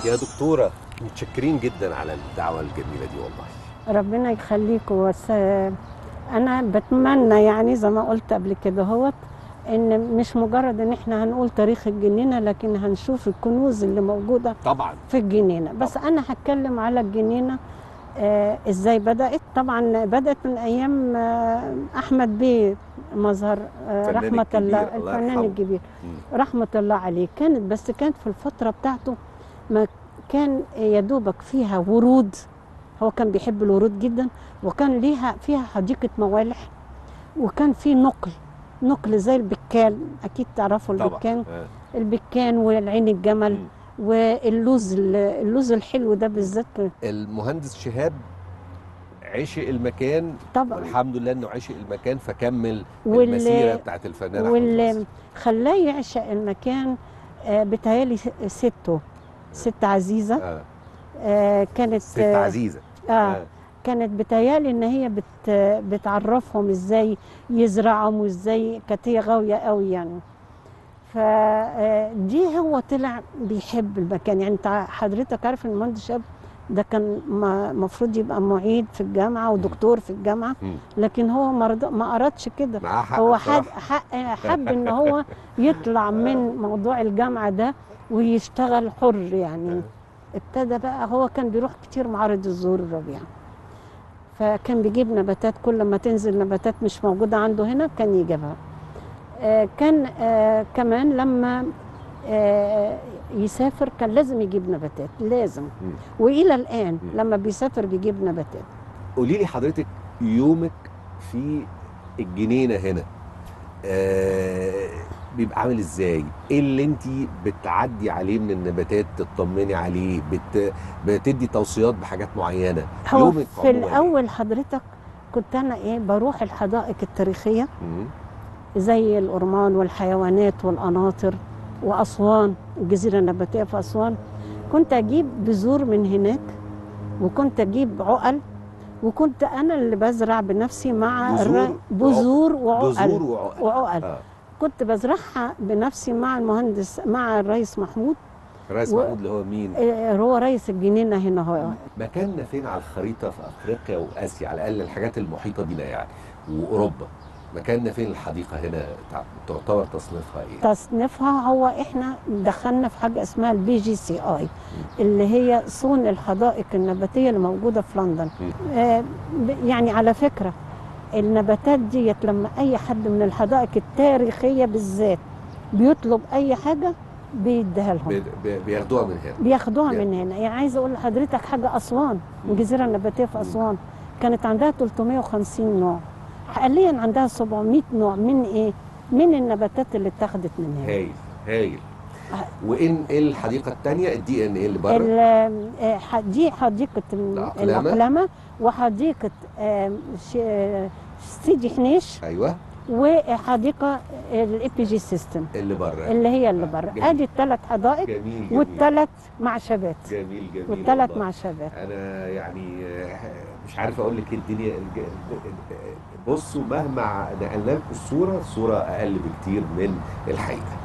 يا دكتوره متشكرين جدا على الدعوه الجميله دي والله ربنا يخليكم بس انا بتمنى يعني زي ما قلت قبل كده هوت ان مش مجرد ان احنا هنقول تاريخ الجنينه لكن هنشوف الكنوز اللي موجوده طبعا في الجنينه بس انا هتكلم على الجنينه آه ازاي بدات طبعا بدات من ايام آه احمد بيه مظهر آه الفنان رحمه الله الكبير، الله الفنان يرحمه. الكبير مم. رحمه الله عليه كانت بس كانت في الفتره بتاعته ما كان يا دوبك فيها ورود هو كان بيحب الورود جدا وكان ليها فيها حديقه موالح وكان في نقل نقل زي البكان اكيد تعرفوا طبعا البكان آه. البكان والعين الجمل مم. واللوز اللوز الحلو ده بالذات المهندس شهاب عشق المكان طبعا والحمد لله انه عشق المكان فكمل وال- المسيره بتاعت الفنان احمد واللي ناصر. خلاه يعشق المكان آه، بتهيالي سته ست عزيزه آه. آه، كانت ست آه، عزيزه آه كانت بتهيالي ان هي بت بتعرفهم ازاي يزرعهم وازاي كانت هي غاويه قوي يعني فدي هو طلع بيحب المكان يعني انت حضرتك عارف ان المهندس شاب ده كان المفروض يبقى معيد في الجامعه ودكتور في الجامعه مم. لكن هو ما رض- ما ارادش كده معاه حق هو حب, بصراحة. حق حب ان هو يطلع من موضوع الجامعه ده ويشتغل حر يعني ابتدى بقى هو كان بيروح كتير معارض الزهور الربيع فكان بيجيب نباتات كل ما تنزل نباتات مش موجوده عنده هنا كان يجيبها آه، كان آه، كمان لما آه، يسافر كان لازم يجيب نباتات لازم مم. والى الان مم. لما بيسافر بيجيب نباتات قولي لي حضرتك يومك في الجنينه هنا آه بيبقى عامل ازاي؟ ايه اللي انت بتعدي عليه من النباتات تطمني عليه؟ بت... بتدي توصيات بحاجات معينه؟ هو يومك في عموماً إيه؟ الاول حضرتك كنت انا ايه بروح الحدائق التاريخيه مم. زي الأرمان والحيوانات والقناطر وأسوان الجزيرة النباتية في أسوان كنت أجيب بذور من هناك وكنت أجيب عقل وكنت أنا اللي بزرع بنفسي مع بذور الر- بذور بذور وعقل وعقل وعقل آه. كنت بزرعها بنفسي مع المهندس مع الرئيس محمود رئيس و- محمود اللي هو مين؟ آه، هو رئيس الجنينة هنا هو مكاننا فين على الخريطه في افريقيا واسيا على الاقل الحاجات المحيطه بينا يعني واوروبا مكاننا فين الحديقه هنا تع- تعتبر تصنيفها ايه؟ تصنيفها هو احنا دخلنا في حاجه اسمها البي جي سي اي اللي هي صون الحدائق النباتيه اللي موجوده في لندن آه ب- يعني على فكره النباتات ديت لما اي حد من الحدائق التاريخيه بالذات بيطلب اي حاجه بيديها لهم بي- بي- بياخدوها من هنا بياخدوها يعني. من هنا يعني عايزه اقول لحضرتك حاجه اسوان الجزيره النباتيه في اسوان كانت عندها 350 نوع حاليا عندها 700 نوع من ايه من النباتات اللي اتاخدت من هنا هايل هايل وان ايه الحديقه الثانيه الدي ان ايه اللي بره ال- آه، ح- دي حديقة ال- العقلمة. العقلمة وحديقة آم، ش- آه، سيدي حنيش ايوه وحديقة الاي بي جي سيستم اللي بره اللي هي اللي آه، بره جميل. ادي الثلاث حدائق جميل جميل والثلاث معشبات جميل جميل والثلاث والله. معشبات انا يعني آه، مش عارف اقول لك الدنيا الج- بصوا مهما نقلنا لكم الصوره الصوره اقل بكتير من الحقيقه